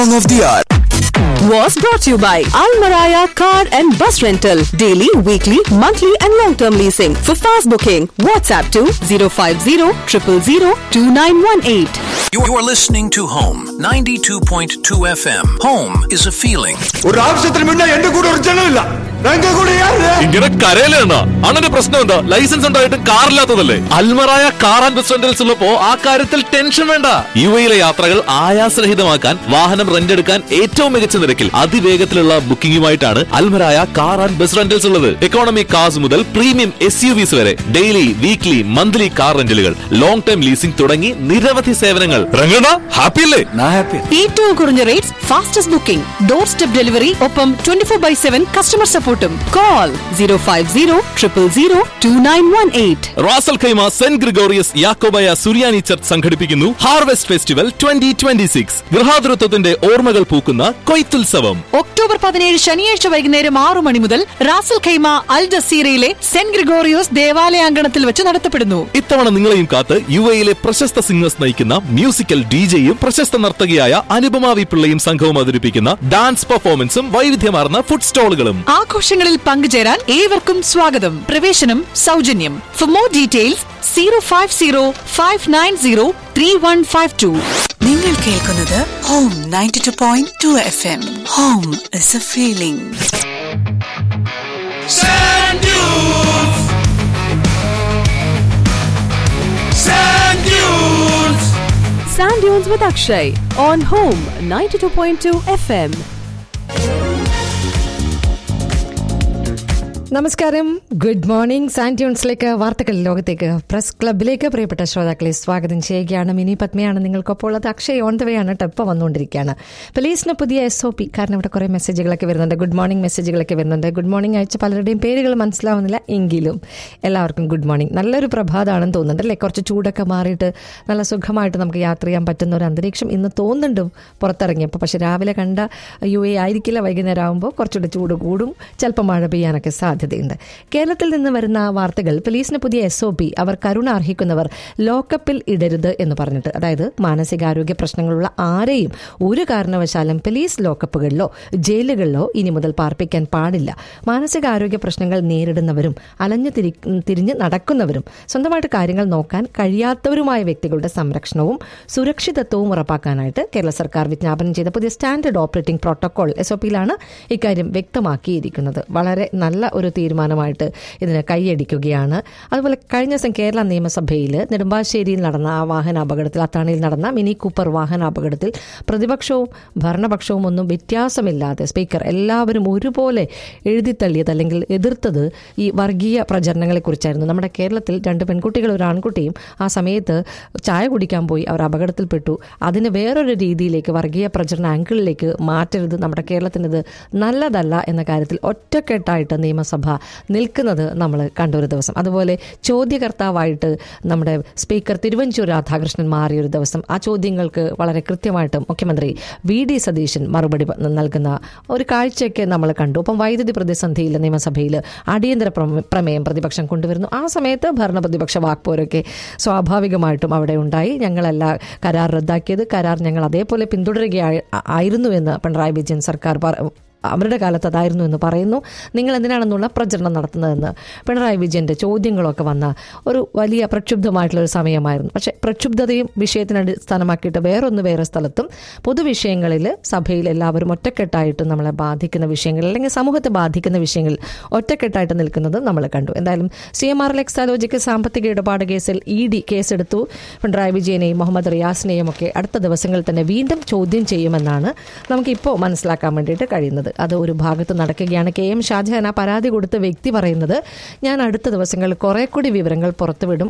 Song of the hour. was brought to you by Almaraya Car and Bus Rental. Daily, weekly, monthly, and long term leasing. For fast booking, WhatsApp to 050 000 2918. You are listening to Home 92.2 FM. Home is a feeling. ஒரு ஆபீசத்துல முன்ன எந்த கூட ஒரு ஜனம் இல்ல எங்க கூட யாரு ഇങ്ങനെ കരയിലെണ്ണ അണ്ണന്റെ പ്രശ്നം എന്താ ലൈസൻസ് ഉണ്ടായിട്ട് കാറില്ലാത്തതല്ലേ Almaraya car and bus rentals ഉള്ളപ്പോ ആ കാര്യത്തിൽ ടെൻഷൻ വേണ്ട യു എയിലെ യാത്രകൾ ആയാസരഹിതമാക്കാൻ വാഹനം റെന്റ് എടുക്കാൻ ഏറ്റവും മികച്ച നിരക്കിൽ അതിവേഗത്തിലുള്ള ബുക്കിംഗുമായിട്ടാണ് Almaraya car and bus rentals ഉള്ളത് എക്കോണമി കാർസ് മുതൽ പ്രീമിയം എസ് യു വിസ് വരെ ഡെയിലി വീക്ക്ലി മന്ത്ലി കാർ റെന്റലുകൾ ലോങ് ടൈം ലീസിംഗ് തുടങ്ങി നിരവധി സേവനങ്ങൾ രംഗണ ഹാപ്പി അല്ലേ நான் ഹാപ്പി ഏറ്റവും കുറഞ്ഞ rates fastest booking doorstep delivery ഒപ്പം twenty four by seven customer സപ്പോർട്ടും call zero five zero triple zero two nine one eight Ras al Khaimah Saint Gregorios Yakobaya Suriyani church സംഘടിപ്പിക്കുന്നു harvest festival twenty twenty six ഗൃഹാതുരത്വത്തിന്റെ ഓർമ്മകൾ പൂക്കുന്ന കൊയ്ത്തുത്സവം October പതിനേഴ് ശനിയാഴ്ച വൈകുന്നേരം ആറു മണി മുതൽ റാസൽ ഖൈമ അൽ ജസീറയിലെ സെന്റ് ഗ്രിഗോറിയോസ് ദേവാലയാങ്കണത്തിൽ വെച്ച് നടത്തപ്പെടുന്നു ഇത്തവണ നിങ്ങളെയും കാത്ത് യു എയിലെ പ്രശസ്ത സിംഗേഴ്സ് നയിക്കുന്ന മ്യൂസിക്കൽ ഡിജെയും പ്രശസ്ത നർത്തകിയായ അനുപമ വി പിള്ളയും സംഘവും അവതരിപ്പിക്കുന്ന ഡാൻസ് പെർഫോമൻസും വൈവിധ്യമാർന്ന ഫുഡ് സ്റ്റോളുകളും ആഘോഷങ്ങളിൽ പങ്കുചേരാൻ ഏവർക്കും സ്വാഗതം പ്രവേശനം സൗജന്യം for more details zero five zero five nine zero three one five two നിങ്ങൾ കേൾക്കുന്നത് home ninety two point two FM home is a feeling Sand dunes. Sand dunes. Sand Dunes with Akshay on Home 92.2 FM. നമസ്കാരം good morning സാന്റ്യൂൺസിലേക്ക് വാർത്തകൾ ലോകത്തേക്ക് press ക്ലബിലേക്ക് പ്രിയപ്പെട്ട ശ്രോതാക്കളെ സ്വാഗതം ചെയ്യുകയാണ് മിനി പത്മയാണ് നിങ്ങൾക്കൊപ്പം ഉള്ളത് അക്ഷയ് ഓൺ ദ വേ ആണ് ടപ്പ് വന്നുകൊണ്ടിരിക്കുകയാണ് പോലീസിന് പുതിയ എസ് ഒ പി കാരണം ഇവിടെ കുറേ മെസ്സേജുകളൊക്കെ വരുന്നുണ്ട് ഗുഡ് മോർണിംഗ് മെസ്സേജുകളൊക്കെ വരുന്നുണ്ട് ഗുഡ് മോർണിംഗ് അയച്ച പലരുടെയും പേരുകൾ മനസ്സിലാവുന്നില്ല എങ്കിലും എല്ലാവർക്കും ഗുഡ് മോർണിംഗ് നല്ലൊരു പ്രഭാതമാണെന്ന് തോന്നുന്നുണ്ട് അല്ലേ കുറച്ച് ചൂടൊക്കെ മാറിയിട്ട് നല്ല സുഖമായിട്ട് നമുക്ക് യാത്ര ചെയ്യാൻ പറ്റുന്ന ഒരു അന്തരീക്ഷം ഇന്ന് തോന്നുന്നുണ്ട് പുറത്തിറങ്ങിയപ്പോൾ പക്ഷെ രാവിലെ കണ്ട യു എ ആയിരിക്കില്ല വൈകുന്നേരം ആകുമ്പോൾ കുറച്ചുകൂടെ ചൂട് കൂടും ചിലപ്പോൾ മഴ പെയ്യാനൊക്കെ സാധ്യതയുണ്ട് കേരളത്തിൽ നിന്ന് വരുന്ന വാർത്തകൾ പോലീസിന് പുതിയ എസ് ഒ പി അവർ കരുണ അർഹിക്കുന്നവർ ലോക്കപ്പിൽ ഇടരുത് എന്ന് പറഞ്ഞിട്ട് അതായത് മാനസികാരോഗ്യ പ്രശ്നങ്ങളുള്ള ആരെയും ഒരു കാരണവശാലും പോലീസ് ലോക്കപ്പുകളിലോ ജയിലുകളിലോ ഇനി മുതൽ പാർപ്പിക്കാൻ പാടില്ല മാനസികാരോഗ്യ പ്രശ്നങ്ങൾ നേരിടുന്നവരും അലഞ്ഞു തിരി തിരിഞ്ഞ് നടക്കുന്നവരും സ്വന്തമായിട്ട് കാര്യങ്ങൾ നോക്കാൻ കഴിയാത്തവരുമായ വ്യക്തികളുടെ സംരക്ഷണവും സുരക്ഷിതത്വവും ഉറപ്പാക്കാനായിട്ട് കേരള സർക്കാർ വിജ്ഞാപനം ചെയ്ത പുതിയ സ്റ്റാൻഡേർഡ് ഓപ്പറേറ്റിംഗ് പ്രോട്ടോകോൾ എസ് ഒ പിയിലാണ് ഇക്കാര്യം വ്യക്തമാക്കിയിരിക്കുന്നത് വളരെ നല്ല ഒരു തീരുമാനമായിട്ട് ഇതിന് കൈയടിക്കുകയാണ് അതുപോലെ കഴിഞ്ഞ ദിവസം കേരള നിയമസഭയിൽ നെടുമ്പാശ്ശേരിയിൽ നടന്ന ആ വാഹന അപകടത്തിൽ അത്താണിയിൽ നടന്ന മിനി കൂപ്പർ വാഹന അപകടത്തിൽ പ്രതിപക്ഷവും ഭരണപക്ഷവും ഒന്നും വ്യത്യാസമില്ലാതെ സ്പീക്കർ എല്ലാവരും ഒരുപോലെ എഴുതിത്തള്ളിയത് അല്ലെങ്കിൽ എതിർത്തത് ഈ വർഗീയ പ്രചരണങ്ങളെക്കുറിച്ചായിരുന്നു നമ്മുടെ കേരളത്തിൽ രണ്ട് പെൺകുട്ടികൾ ഒരു ആൺകുട്ടിയും ആ സമയത്ത് ചായ കുടിക്കാൻ പോയി അവർ അപകടത്തിൽപ്പെട്ടു അതിന് വേറൊരു രീതിയിലേക്ക് വർഗീയ പ്രചരണ ആംഗിളിലേക്ക് മാറ്റരുത് നമ്മുടെ കേരളത്തിനിത് നല്ലതല്ല എന്ന കാര്യത്തിൽ ഒറ്റക്കെട്ടായിട്ട് നിയമസഭ നിൽക്കുന്നത് നമ്മൾ കണ്ട ഒരു ദിവസം അതുപോലെ ചോദ്യകർത്താവായിട്ട് നമ്മുടെ സ്പീക്കർ തിരുവഞ്ചൂർ രാധാകൃഷ്ണൻ മാറിയ ഒരു ദിവസം ആ ചോദ്യങ്ങൾക്ക് വളരെ കൃത്യമായിട്ട് മുഖ്യമന്ത്രി വി ഡി സതീശൻ മറുപടി പ- നൽകുന്ന ഒരു കാഴ്ചയൊക്കെ നമ്മൾ കണ്ടു അപ്പം വൈദ്യുതി പ്രതിസന്ധിയിൽ നിയമസഭയിൽ അടിയന്തര പ്രമേ- പ്രമേയം പ്രതിപക്ഷം കൊണ്ടുവരുന്നു ആ സമയത്ത് ഭരണ പ്രതിപക്ഷ വാക്പോരൊക്കെ സ്വാഭാവികമായിട്ടും അവിടെ ഉണ്ടായി ഞങ്ങളല്ല കരാർ റദ്ദാക്കിയത് കരാർ ഞങ്ങൾ അതേപോലെ പിന്തുടരുകയായിരുന്നു എന്ന് പിണറായി വിജയൻ സർക്കാർ പറ- അവരുടെ കാലത്ത് അതായിരുന്നു എന്ന് പറയുന്നു നിങ്ങൾ എന്തിനാണെന്നുള്ള പ്രചരണം നടത്തുന്നതെന്ന് പിണറായി വിജയന്റെ ചോദ്യങ്ങളൊക്കെ വന്ന ഒരു വലിയ പ്രക്ഷുബ്ധമായിട്ടുള്ള ഒരു സമയമായിരുന്നു പക്ഷേ പ്രക്ഷുബ്ധതയും വിഷയത്തിന് അടിസ്ഥാനമാക്കിയിട്ട് വേറൊന്ന് വേറെ സ്ഥലത്തും പൊതുവിഷയങ്ങളിൽ സഭയിൽ എല്ലാവരും ഒറ്റക്കെട്ടായിട്ട് നമ്മളെ ബാധിക്കുന്ന വിഷയങ്ങൾ അല്ലെങ്കിൽ സമൂഹത്തെ ബാധിക്കുന്ന വിഷയങ്ങളിൽ ഒറ്റക്കെട്ടായിട്ട് നിൽക്കുന്നത് നമ്മൾ കണ്ടു എന്തായാലും സി എം ആർ എക്സാലോജിക്ക് സാമ്പത്തിക ഇടപാട് കേസിൽ ഇ ഡി കേസെടുത്തു പിണറായി വിജയനെയും മുഹമ്മദ് റിയാസിനെയും ഒക്കെ അടുത്ത ദിവസങ്ങളിൽ തന്നെ വീണ്ടും ചോദ്യം ചെയ്യുമെന്നാണ് നമുക്കിപ്പോൾ മനസ്സിലാക്കാൻ വേണ്ടിയിട്ട് കഴിയുന്നത് അത് ഒരു ഭാഗത്ത് നടക്കുകയാണ് കെ എം ഷാജഹാൻ ആ പരാതി കൊടുത്ത വ്യക്തി പറയുന്നത് ഞാൻ അടുത്ത ദിവസങ്ങളിൽ കുറെ കൂടി വിവരങ്ങൾ പുറത്തുവിടും